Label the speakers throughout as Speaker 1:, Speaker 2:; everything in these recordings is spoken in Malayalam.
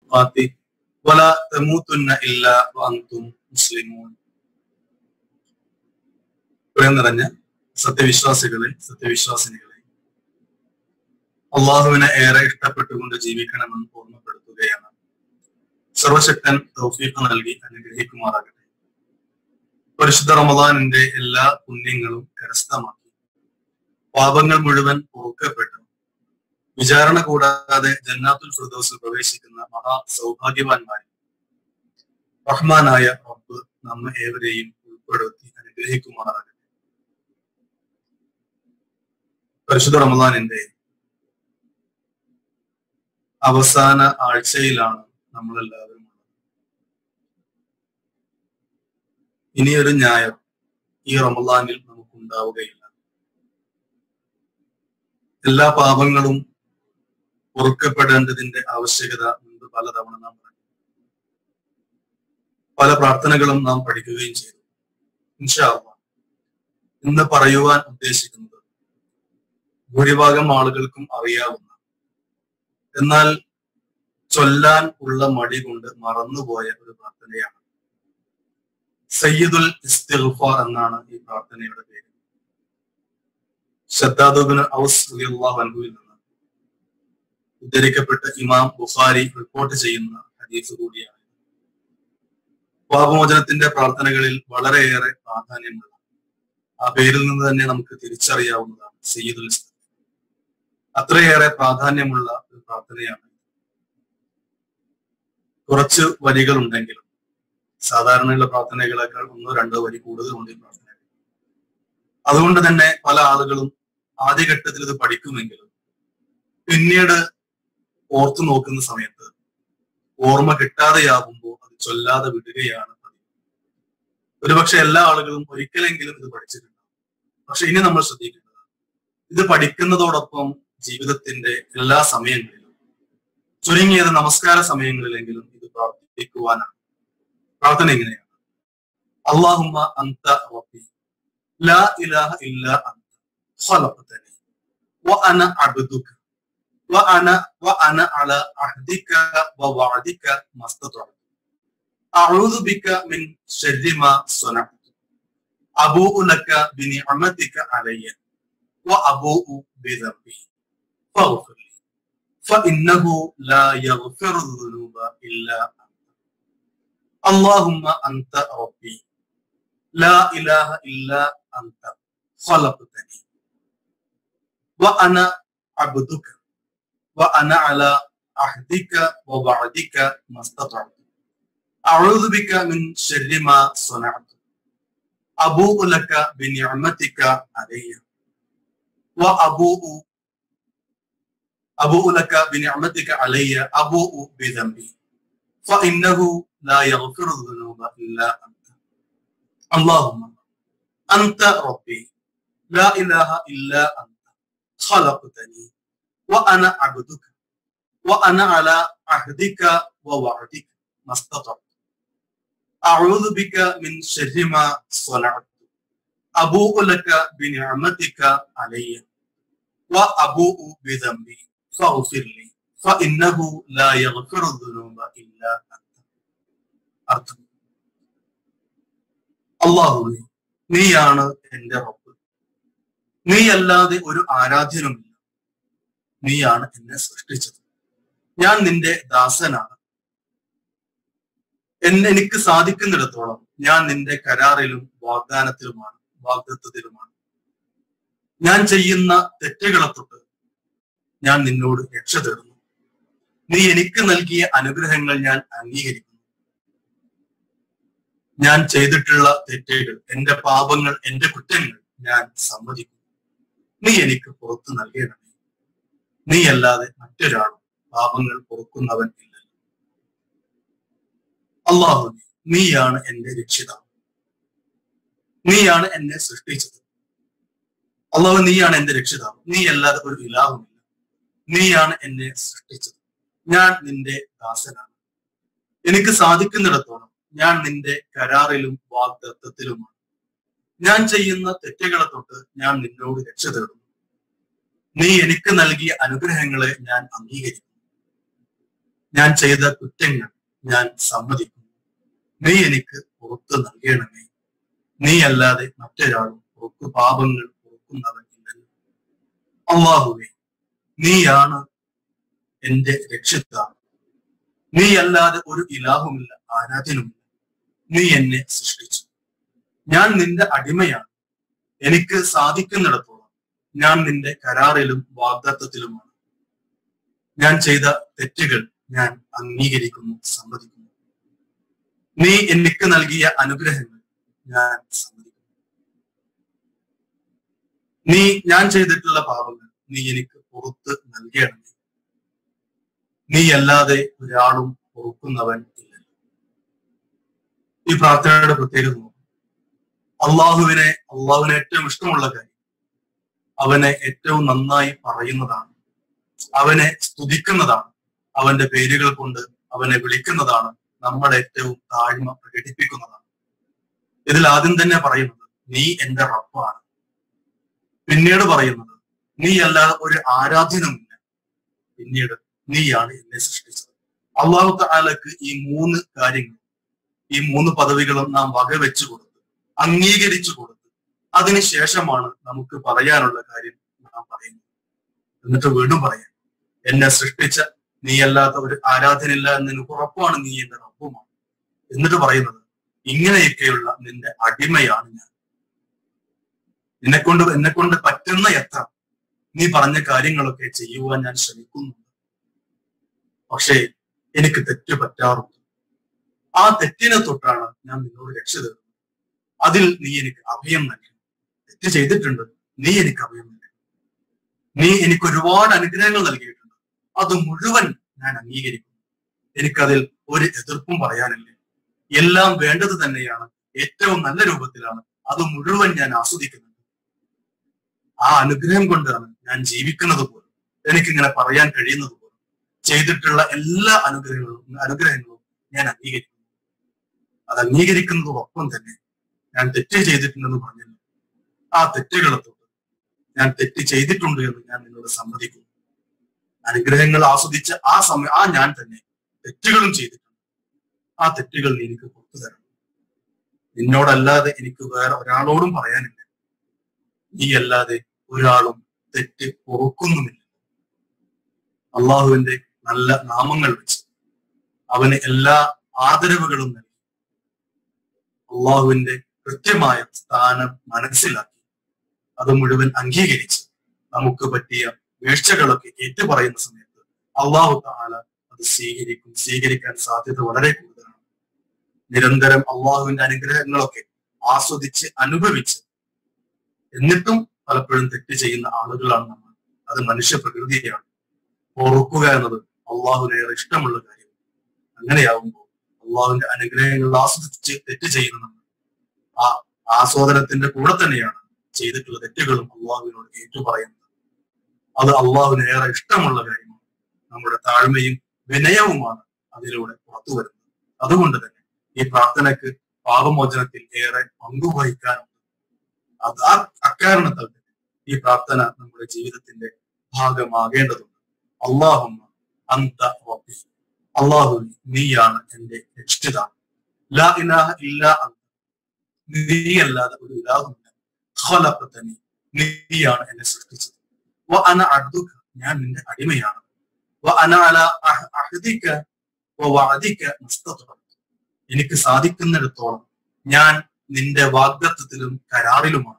Speaker 1: തുഖാത്തി വലാ തമൂതുന്ന ഇല്ലാ വഅൻതും മുസ്ലിമൂൻ പ്രിയം നിറഞ്ഞ സത്യവിശ്വാസികളെ സത്യവിശ്വാസിനികളെ അള്ളാഹുവിനെ ഏറെ ഇഷ്ടപ്പെട്ടുകൊണ്ട് ജീവിക്കണമെന്ന് ഓർമ്മപ്പെടുത്തുകയാണ് സർവശക്തൻ തൗഫീഖ് നൽകി അനുഗ്രഹിക്കുമാറാകട്ടെ പരിശുദ്ധ റമദാനിന്റെ എല്ലാ പുണ്യങ്ങളും കരസ്ഥമാക്കി പാപങ്ങൾ മുഴുവൻ പൊറുക്കപ്പെട്ടു വിചാരണ കൂടാതെ ജന്നാത്തുൽ ഫിർദൗസിൽ പ്രവേശിക്കുന്ന മഹാ സൗഭാഗ്യവാന്മാരിൽ റഹ്മാനായ റബ്ബ് നമ്മെ ഏവരെയും ഉൾപ്പെടുത്തി അനുഗ്രഹിക്കുമാറാകട്ടെ പരിശുദ്ധ റമദാനിന്റെ അവസാന ആഴ്ചയിലാണ് നമ്മളെല്ലാവരും ഉള്ളത് ഇനിയൊരു ഞായർ ഈ റമദാനിൽ നമുക്ക് ഉണ്ടാവുകയില്ല എല്ലാ പാപങ്ങളും പൊറുക്കപ്പെടേണ്ടതിന്റെ ആവശ്യകത മുൻപ് പലതവണ നാം പറഞ്ഞു പല പ്രാർത്ഥനകളും നാം പഠിക്കുകയും ചെയ്തു ഇൻഷാല്ല ഇന്ന് പറയുവാൻ ഉദ്ദേശിക്കുന്നത് ഭൂരിഭാഗം ആളുകൾക്കും അറിയാവുന്ന എന്നാൽ ചൊല്ലാൻ ഉള്ള മടി കൊണ്ട് മറന്നുപോയ ഒരു പ്രാർത്ഥനയാണ് സയ്യിദുൽ ഇസ്തിഗ്ഫാർ എന്നാണ് ഈ പ്രാർത്ഥനയുടെ പേര് ഷദ്ദാദുബിന് ഔസ് റളിയല്ലാഹു അൻഹുവിൽ നിന്ന് ഉദ്ധരിക്കപ്പെട്ട ഇമാം ബുഖാരി റിപ്പോർട്ട് ചെയ്യുന്ന ഹദീസ് കൂടിയാണ് പാപമോചനത്തിന്റെ പ്രാർത്ഥനകളിൽ വളരെയേറെ പ്രാധാന്യമുള്ള ആ പേരിൽ നിന്ന് തന്നെ നമുക്ക് തിരിച്ചറിയാവുന്നതാണ് സയ്യിദുൽ ഇസ്തിഗ്ഫാർ അത്രയേറെ പ്രാധാന്യമുള്ള ഒരു പ്രാർത്ഥനയാണ് കുറച്ച് വരികൾ ഉണ്ടെങ്കിലും സാധാരണയുള്ള പ്രാർത്ഥനകളെക്കാൾ ഒന്നോ രണ്ടോ വരി കൂടുതലുണ്ട് ഈ പ്രാർത്ഥന അതുകൊണ്ട് തന്നെ പല ആളുകളും ആദ്യഘട്ടത്തിൽ ഇത് പഠിക്കുമെങ്കിലും പിന്നീട് ഓർത്തു നോക്കുന്ന സമയത്ത് ഓർമ്മ കിട്ടാതെയാകുമ്പോൾ അത് ചൊല്ലാതെ വിടുകയാണ് പതിവ് ഒരുപക്ഷെ എല്ലാ ആളുകളും ഒരിക്കലെങ്കിലും ഇത് പഠിച്ചിട്ടുണ്ടാവും പക്ഷെ ഇനി നമ്മൾ ശ്രദ്ധിക്കേണ്ടത് ഇത് പഠിക്കുന്നതോടൊപ്പം ജീവിതത്തിന്റെ എല്ലാ സമയങ്ങളിലും ചുരുങ്ങിയത് നമസ്കാര സമയങ്ങളിലെങ്കിലും ഇത് പ്രാർത്ഥിക്കുവാനാണ് പ്രാർത്ഥന എങ്ങനെയാണ് അള്ളാഹുമ്മ അന്ത റബ്ബി ലാ ഇലാഹ ഇല്ല അന്ത ഖലഖതനി വഅന അബ്ദുക وأنا وأنا على عهدك ووعدك ما استطعت أعوذ بك من شر ما صنعت أبوء لك بنعمتك علي وأبوء بذنبي فاغفر لي فإنه لا يغفر الذنوب إلا أنت اللهم أنت ربي لا إله إلا أنت خلقتني وأنا عبدك وأنا على عهدك ووعدك ما استطعت أعوذ بك من شر ما صنعت أبوء لك بنعمتك علي وأبوء أبوء لك بنعمتك علي أبوء بذنبي فإنه لا يغفر الذنوب إلا أنت اللهم أنت ربي لا إله إلا أنت خلقتني وأنا عبدك وأنا على عهدك ووعدك ما استطعت أعوذ بك من شر ما صنعت أبوء لك بنعمتك علي وأبوء بذنبي فاغفر لي فإنه لا يغفر الذنوب إلا أنت അർത്ഥം അള്ളാഹുവെ നീയാണ് എന്റെ റബ്ബ് നീയല്ലാതെ ഒരു ആരാധ്യനുമില്ല നീയാണ് എന്നെ സൃഷ്ടിച്ചത് ഞാൻ നിന്റെ ദാസനാണ് എന്നെ എനിക്ക് സാധിക്കുന്നിടത്തോളം ഞാൻ നിന്റെ കരാറിലും വാഗ്ദാനത്തിലുമാണ് വാഗ്ദത്വത്തിലുമാണ് ഞാൻ ചെയ്യുന്ന തെറ്റുകളെ തൊട്ട് ഞാൻ നിന്നോട് രക്ഷ തേടുന്നു നീ എനിക്ക് നൽകിയ അനുഗ്രഹങ്ങൾ ഞാൻ അംഗീകരിക്കുന്നു ഞാൻ ചെയ്തിട്ടുള്ള തെറ്റുകൾ എന്റെ പാപങ്ങൾ എന്റെ കുറ്റങ്ങൾ ഞാൻ സമ്മതിക്കുന്നു നീ എനിക്ക് പുറത്തു നൽകണമേ നീയല്ലാതെ മറ്റൊരാളും പാപങ്ങൾ പൊറുക്കുന്നവൻ ഇല്ല അള്ളാഹു നീയാണ് എന്റെ രക്ഷിതാവ് നീയാണ് എന്നെ സൃഷ്ടിച്ചത് അള്ളാഹു നീയാണ് എന്റെ രക്ഷിതാവ് നീ അല്ലാതെ ഒരു ഇലാഹുമില്ല നീയാണ് എന്നെ സൃഷ്ടിച്ചത് ഞാൻ നിന്റെ ദാസനാണ് എനിക്ക് സാധിക്കുന്നിടത്തോളം ഞാൻ നിന്റെ കരാറിലും വാഗ്ദത്വത്തിലുമാണ് ഞാൻ ചെയ്യുന്ന തെറ്റുകളെ തൊട്ട് ഞാൻ നിന്നോട് രക്ഷ തേടുന്നു നീ എനിക്ക് നൽകിയ അനുഗ്രഹങ്ങളെ ഞാൻ അംഗീകരിക്കുന്നു ഞാൻ ചെയ്ത കുറ്റങ്ങൾ ഞാൻ സമ്മതിക്കുന്നു നീ എനിക്ക് പുറത്ത് നൽകണമേ നീ അല്ലാതെ മറ്റൊരാളും പുറത്ത് പാപങ്ങൾ പുറക്കുന്നവൻ ഇല്ലല്ലോ അള്ളാഹുവേ നീയാണ് എന്റെ രക്ഷിതാവ് നീ അല്ലാതെ ഒരു ഇലാഹുമില്ല ആരാധനുമില്ല നീ എന്നെ സൃഷ്ടിച്ചു ഞാൻ നിന്റെ അടിമയാണ് എനിക്ക് സാധിക്കുന്നിടത്തോളം ഞാൻ നിന്റെ കരാറിലും വാഗ്ദത്വത്തിലുമാണ് ഞാൻ ചെയ്ത തെറ്റുകൾ ഞാൻ അംഗീകരിക്കുന്നു സമ്മതിക്കുന്നു നീ എനിക്ക് നൽകിയ അനുഗ്രഹങ്ങൾ ഞാൻ സമ്മതിക്കുന്നു നീ ഞാൻ ചെയ്തിട്ടുള്ള പാപങ്ങൾ നീ എനിക്ക് പുറത്ത് നൽകണമേ നീ അല്ലാതെ ഒരാളും പൊറുക്കുന്നവൻ ഇല്ല ഈ പ്രാർത്ഥനയുടെ പ്രത്യേകത നോക്കും അള്ളാഹുവിനെ അള്ളാഹുവിന് ഏറ്റവും ഇഷ്ടമുള്ള കാര്യം അവനെ ഏറ്റവും നന്നായി പറയുന്നതാണ് അവനെ സ്തുതിക്കുന്നതാണ് അവന്റെ പേരുകൾ കൊണ്ട് അവനെ വിളിക്കുന്നതാണ് നമ്മൾ ഏറ്റവും താഴ്മ പ്രകടിപ്പിക്കുന്നതാണ് ഇതിൽ ആദ്യം തന്നെ പറയുന്നത് നീ എന്റെ റബ്ബാണ് പിന്നീട് പറയുന്നത് നീ അല്ലാതെ ഒരു ആരാധ്യനുമില്ല പിന്നീട് നീയാണ് എന്നെ സൃഷ്ടിച്ചത് അള്ളാഹു താലക്ക് ഈ മൂന്ന് കാര്യങ്ങൾ ഈ മൂന്ന് പദവികളും നാം വകവെച്ചു കൊടുത്ത് അംഗീകരിച്ചു കൊടുത്ത് അതിനുശേഷമാണ് നമുക്ക് പറയാനുള്ള കാര്യം നാം പറയുന്നത് എന്നിട്ട് വീണ്ടും പറയാം എന്നെ സൃഷ്ടിച്ച നീ അല്ലാത്ത ഒരു ആരാധനയില്ല എന്നതിന് ഉറപ്പാണ് നീ എന്റെ റബ്ബുമാണ് എന്നിട്ട് പറയുന്നത് ഇങ്ങനെയൊക്കെയുള്ള നിന്റെ അടിമയാണ് ഞാൻ നിന്നെ കൊണ്ട് എന്നെ കൊണ്ട് പറ്റുന്ന എത്ര നീ പറഞ്ഞ കാര്യങ്ങളൊക്കെ ചെയ്യുവാൻ ഞാൻ ശ്രമിക്കുന്നുണ്ട് പക്ഷേ എനിക്ക് തെറ്റ് പറ്റാറുണ്ട് ആ തെറ്റിനെ തൊട്ടാണ് ഞാൻ നിന്നോട് രക്ഷ തരുന്നത് അതിൽ നീ എനിക്ക് അഭയം നൽകണം തെറ്റ് ചെയ്തിട്ടുണ്ട് നീ എനിക്ക് അഭയം നൽകണം നീ എനിക്ക് ഒരുപാട് അനുഗ്രഹങ്ങൾ നൽകിയിട്ടുണ്ട് അത് മുഴുവൻ ഞാൻ അംഗീകരിക്കുന്നു എനിക്കതിൽ ഒരു എതിർപ്പും പറയാനില്ല എല്ലാം വേണ്ടത് തന്നെയാണ് ഏറ്റവും നല്ല രൂപത്തിലാണ് അത് മുഴുവൻ ഞാൻ ആസ്വദിക്കുന്നുണ്ട് ആ അനുഗ്രഹം കൊണ്ടാണ് ഞാൻ ജീവിക്കുന്നത് പോലും എനിക്കിങ്ങനെ പറയാൻ കഴിയുന്നത് പോലും ചെയ്തിട്ടുള്ള എല്ലാ അനുഗ്രഹങ്ങളും അനുഗ്രഹങ്ങളും ഞാൻ അംഗീകരിക്കുന്നു അത് അംഗീകരിക്കുന്നതോടൊപ്പം തന്നെ ഞാൻ തെറ്റ് ചെയ്തിട്ടുണ്ടെന്ന് പറഞ്ഞല്ലോ ആ തെറ്റുകളെ തൊട്ട് ഞാൻ തെറ്റ് ചെയ്തിട്ടുണ്ട് എന്ന് ഞാൻ നിന്നോട് സമ്മതിക്കുന്നു അനുഗ്രഹങ്ങൾ ആസ്വദിച്ച ആ സമയം ആ ഞാൻ തന്നെ തെറ്റുകളും ചെയ്തിട്ടുണ്ട് ആ തെറ്റുകൾ നീ എനിക്ക് പുറത്തു തരണം നിന്നോടല്ലാതെ എനിക്ക് വേറെ ഒരാളോടും പറയാനില്ല നീ അല്ലാതെ ഒരാളും തെറ്റ് പൊറുക്കുന്നുമില്ല അള്ളാഹുവിന്റെ നല്ല നാമങ്ങൾ വെച്ച് അവന് എല്ലാ ആദരവുകളും നൽകി അള്ളാഹുവിന്റെ കൃത്യമായ സ്ഥാനം മനസ്സിലാക്കി അത് മുഴുവൻ അംഗീകരിച്ച് നമുക്ക് പറ്റിയ വീഴ്ചകളൊക്കെ ഏറ്റുപറയുന്ന സമയത്ത് അള്ളാഹു താല അത് സ്വീകരിക്കും സ്വീകരിക്കാൻ സാധ്യത വളരെ കൂടുതലാണ് നിരന്തരം അള്ളാഹുവിന്റെ അനുഗ്രഹങ്ങളൊക്കെ ആസ്വദിച്ച് അനുഭവിച്ച് എന്നിട്ടും പലപ്പോഴും തെറ്റ് ചെയ്യുന്ന ആളുകളാണ് നമ്മൾ അത് മനുഷ്യ പ്രകൃതിയാണ് ഓർക്കുക എന്നത് അള്ളാഹുവിനേറെ ഇഷ്ടമുള്ള കാര്യം അങ്ങനെയാവുമ്പോൾ അള്ളാഹുവിന്റെ അനുഗ്രഹങ്ങൾ ആസ്വദിച്ച് തെറ്റ് ചെയ്യുന്ന നമ്മൾ ആ ആസ്വാദനത്തിന്റെ കൂടെ തന്നെയാണ് ചെയ്തിട്ടുള്ള തെറ്റുകളും അള്ളാഹുവിനോട് ഏറ്റുപറയുന്നത് അത് അള്ളാഹുവിന് ഏറെ ഇഷ്ടമുള്ള കാര്യമാണ് നമ്മുടെ താഴ്മയും വിനയവുമാണ് അതിലൂടെ പുറത്തു വരുന്നത് അതുകൊണ്ട് തന്നെ ഈ പ്രാർത്ഥനയ്ക്ക് പാപമോചനത്തിൽ ഏറെ പങ്കുവഹിക്കാനുണ്ട് അത് ആ അക്കാരണത്താൽ തന്നെ ഈ പ്രാർത്ഥന നമ്മുടെ ജീവിതത്തിന്റെ ഭാഗമാകേണ്ടതുണ്ട് അള്ളാഹുമ്മ അന്ത റബ്ബി അള്ളാഹു നീയാണ് എന്റെ രക്ഷിതാവ് ലാ ഇലാഹ ഇല്ലാ അന്ത നീയല്ലാതെ ഒരു ഇലാഹുമില്ല ഖലഖതനി നീയാണ് എന്നെ സൃഷ്ടിച്ചത് വ അന അബ്ദുക ഞാൻ നിന്റെ അടിമയാണ് വ അന അല അഹ് അഹ്ദിക വ വഅദിക മുസ്തത്വം എനിക്ക് സാധിക്കുന്നിടത്തോളം ഞാൻ നിന്റെ വാഗ്ദത്വത്തിലും കരാറിലുമാണ്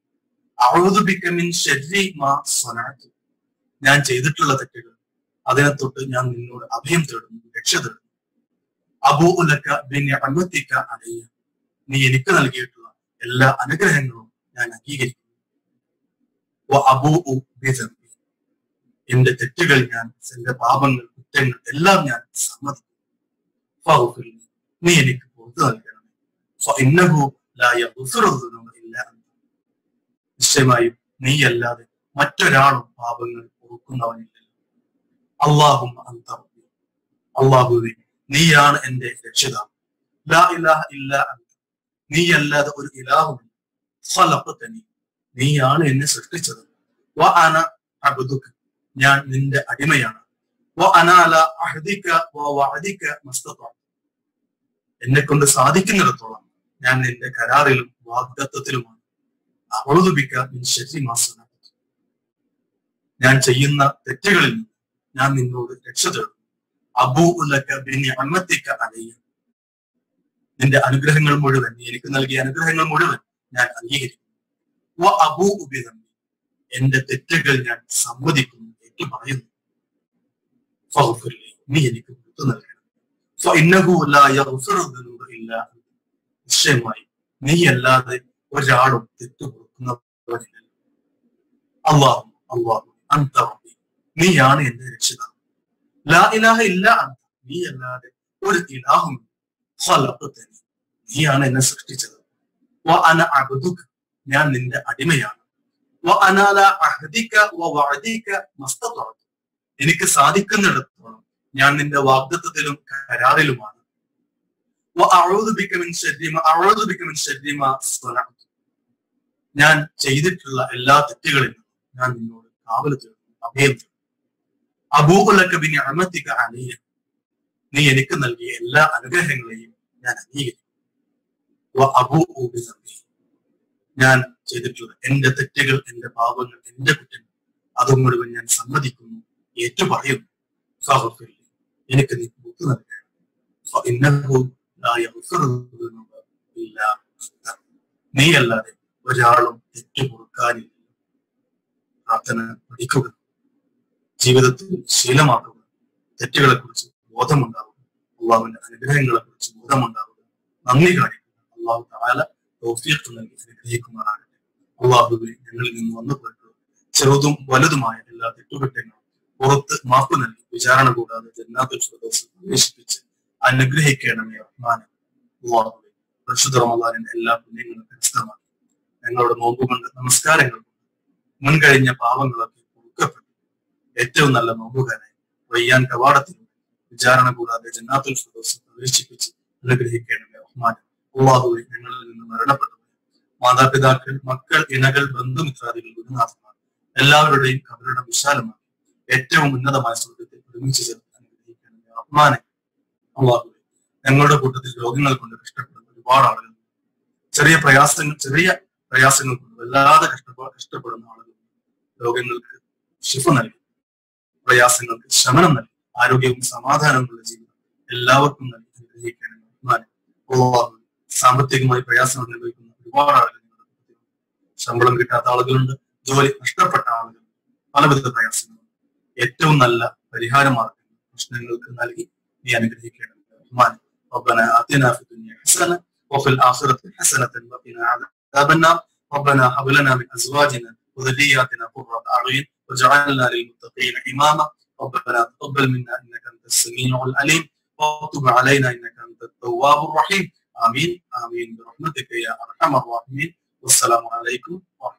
Speaker 1: അഊദു ബിക മിൻ ശർരി മാ സ്വനഅതു ഞാൻ ചെയ്തിട്ടുള്ള തെറ്റുകൾ അതിനെ തൊട്ട് ഞാൻ നിന്നോട് അഭയം തേടുന്നു രക്ഷ തേടുന്നു അബൂ ഉലക്ക ബിനിഅമതിക അലയ്യ നീ എനിക്ക് നൽകിയിട്ടുള്ള എല്ലാ അനുഗ്രഹങ്ങളും ഞാൻ അംഗീകരിക്കുന്നു വ അബൂഉ ബിദംബി എന്റെ തെറ്റുകൾ ഞാൻ എന്റെ പാപങ്ങൾ കുറ്റങ്ങൾ എല്ലാം ഞാൻ സമ്മതിക്കുന്നു ഫഗ്ഫിർലി. നീ എനിക്ക് പുറത്തു നൽകണമേ ഫഇന്നഹു ലാ യഗ്ഫിറു ദുനൂബ ഇല്ലാ അന്ത. നിശ്ചയമായും നീ അല്ലാതെ മറ്റൊരാളും പാപങ്ങൾ പൊറുക്കുന്നവനില്ലല്ലോ അള്ളാഹും അന്ത റബ്ബി. അള്ളാഹുവേ നീയാണ് എന്റെ രക്ഷിതാവ് ലാ ഇലാഹ ഇല്ലാ അന്ത. നീ അല്ലാതെ ഒരു ഇലാഹുമില്ല ഖലഖതനി. നീയാണ് എന്നെ സൃഷ്ടിച്ചത് വ അന അബ്ദുക. ഞാൻ നിന്റെ അടിമയാണ് وأنال عهدك ووعدك ما استطعت എന്നെ കൊണ്ട് സാധിക്കുന്നിടത്തോളം ഞാൻ നിന്റെ കരാറിലും വാഗ്ദത്വത്തിലുമാണ് അവളുപിക്ക ശരി മാസം ഞാൻ ചെയ്യുന്ന തെറ്റുകളിൽ നിന്ന് ഞാൻ നിന്നോട് രക്ഷ തേടും അബൂ ഉലക്ക പിന്നെ അമ്മത്തിക്ക അലയ്യ നിന്റെ അനുഗ്രഹങ്ങൾ മുഴുവൻ നീ എനിക്ക് നൽകിയ അനുഗ്രഹങ്ങൾ മുഴുവൻ ഞാൻ അംഗീകരിക്കും വ അബൂ ഉബിതം എന്റെ തെറ്റുകൾ ഞാൻ സമ്മതിക്കുന്നു ഏറ്റു പറയുന്നു ഫഗ്ഫിർലി, നീ എനിക്ക് പുറത്തു നൽകണം ഫഇന്നഹു ലാ യഗ്ഫിറു ദുനൂബ ഇല്ലാ അൻത. നിശ്ചയമായി നീ അല്ലാതെ ഒരാളും തെറ്റു പൊറുക്കുന്നവനില്ല അള്ളാഹു അള്ളാഹു അന്ത റബ്ബി നീയാണ് എന്റെ രക്ഷിതാവ് ലാ ഇലാഹ ഇല്ല അന്ത നീ അല്ലാതെ ഒരു ഇലാഹും ഖലഖതനി നീയാണ് എന്നെ സൃഷ്ടിച്ചത് വ അന അബ്ദുക ഞാൻ നിന്റെ അടിമയാണ് വ അനാല അഹദിക വ വഅദിക മസ്തതഅതു എനിക്ക് സാധിക്കുന്നിടത്തോളം ഞാൻ നിന്റെ വാഗ്ദത്തത്തിലും കരാറിലുമാണ് വ അഊദു ബിക മിൻ ശർരി മാ അഊദു ബിക മിൻ ശർരി മാ സ്വനഅതു ഞാൻ ചെയ്തിട്ടുള്ള എല്ലാ തെറ്റുകളിൽ നിന്നും ഞാൻ നിന്നോട് കാവൽ തേടുന്നു അഭയം തേടുന്നു അബൂബലക്ക ബിൻ അമത്തിക അലിയ നീ എനിക്ക് നൽകിയ എല്ലാ അനുഗ്രഹങ്ങളെയും ഞാൻ അംഗീകരിക്കും വ അബൂഉ ബിദംബി. ഞാൻ ചെയ്തിട്ടുള്ള എന്റെ തെറ്റുകൾ എന്റെ പാപങ്ങൾ എന്റെ കുറ്റങ്ങൾ അതും മുഴുവൻ ഞാൻ സമ്മതിക്കുന്നു ഏറ്റുപറയുന്നു ഫഗ്ഫിർ ലി. എനിക്ക് നീ മുക്തി നൽകണം ഫഇന്നഹു ലാ യഗ്ഫിറു ദുനൂബ ഇല്ലാ അൻത. നീ അല്ലാതെ ഒരാളും തെറ്റു പൊറുക്കാനില്ല പ്രാർത്ഥന പഠിക്കുക ജീവിതത്തിൽ ശീലമാക്കുക തെറ്റുകളെ കുറിച്ച് ബോധമുണ്ടാവുക അള്ളാഹുവിന്റെ അനുഗ്രഹങ്ങളെ കുറിച്ച് ബോധമുണ്ടാവുക നന്ദി കാണിക്കുക അള്ളാഹു താല തൗഫീഖ് നൽകി അനുഗ്രഹിക്കുമാറാകട്ടെ അള്ളാഹുവിനെ ഞങ്ങളിൽ നിന്ന് വന്നു പോയിട്ടുള്ള ചെറുതും വലുതുമായ എല്ലാ തെറ്റുകുറ്റങ്ങളും പുറത്ത് മാപ്പ് നൽകി വിചാരണ കൂടാതെ ജന്നാത്തുൽ ഫിർദൗസ് പ്രവേശിപ്പിച്ച് അനുഗ്രഹിക്കണമേ റഹ്മാനെ അള്ളാഹുവെ പരിശുദ്ധ റമദാനിന്റെ എല്ലാ പുണ്യങ്ങളും കരസ്ഥമാക്കി ഞങ്ങളുടെ നോമ്പ് കൊണ്ട് നമസ്കാരങ്ങൾ കൊണ്ട് മുൻകഴിഞ്ഞ പാവങ്ങളൊക്കെ പൊറുക്കപ്പെട്ടു ഏറ്റവും നല്ല നോമ്പുകാരായി വയ്യാൻ കവാടത്തിലൂടെ വിചാരണ കൂടാതെ ജന്നാത്തുൽ ഫിർദൗസ് പ്രവേശിപ്പിച്ച് അനുഗ്രഹിക്കണമേ റഹ്മാൻ അള്ളാഹുവെ ഞങ്ങളിൽ നിന്ന് മരണപ്പെട്ടു മാതാപിതാക്കൾ മക്കൾ ഇണകൾ ബന്ധുമിത്രാദികൾ ഗുരുനാഥന്മാർ എല്ലാവരുടെയും കബരുടെ വിശാലമാക്കി ഏറ്റവും ഉന്നതമായ സ്വർഗത്തിൽ ഒരുമിച്ച് ചേർത്ത് അനുഗ്രഹിക്കണമേ റഹ്മാനെ അള്ളാഹുവെ ഞങ്ങളുടെ കൂട്ടത്തിൽ രോഗങ്ങൾ കൊണ്ട് കഷ്ടപ്പെടുന്ന ഒരുപാട് ആളുകൾ ചെറിയ പ്രയാസങ്ങൾ ചെറിയ പ്രയാസങ്ങൾ കൊണ്ട് വല്ലാതെ കഷ്ടപ്പെ കഷ്ടപ്പെടുന്ന ആളുകൾ രോഗങ്ങൾക്ക് ശിഫ നൽകി പ്രയാസങ്ങൾക്ക് ശമനം നൽകി ആരോഗ്യവും സമാധാനവുമുള്ള ജീവിതം എല്ലാവർക്കും നൽകി അനുഗ്രഹിക്കണം റഹ്മാനെ അള്ളാഹുവെ സാമ്പത്തികമായി പ്രയാസം അനുഭവിക്കുന്ന ഒരുപാട് ആളുകൾ ഞങ്ങളുടെ കൂട്ടത്തിലുണ്ട്. ശമ്പളം കിട്ടാത്ത ആളുകളുണ്ട് ജോലി നഷ്ടപ്പെട്ട ആളുകൾ പലവിധ പ്രയാസങ്ങളുണ്ട് ഏറ്റവും നല്ല പരിഹാര മാർഗങ്ങൾ പ്രശ്നങ്ങൾക്ക് നൽകി നീ അനുഗ്രഹിക്കണം റഹ്മാൻ ربنا آتنا في الدنيا حسنة وفي الآخرة حسنة وقنا عذاب النار ربنا هب لنا من أزواجنا وذرياتنا قرة أعين واجعلنا للمتقين إماما ربنا تقبل منا إنك أنت السميع العليم وتب علينا إنك أنت التواب الرحيم آمين آمين برحمتك يا أرحم الراحمين والسلام عليكم ورحمة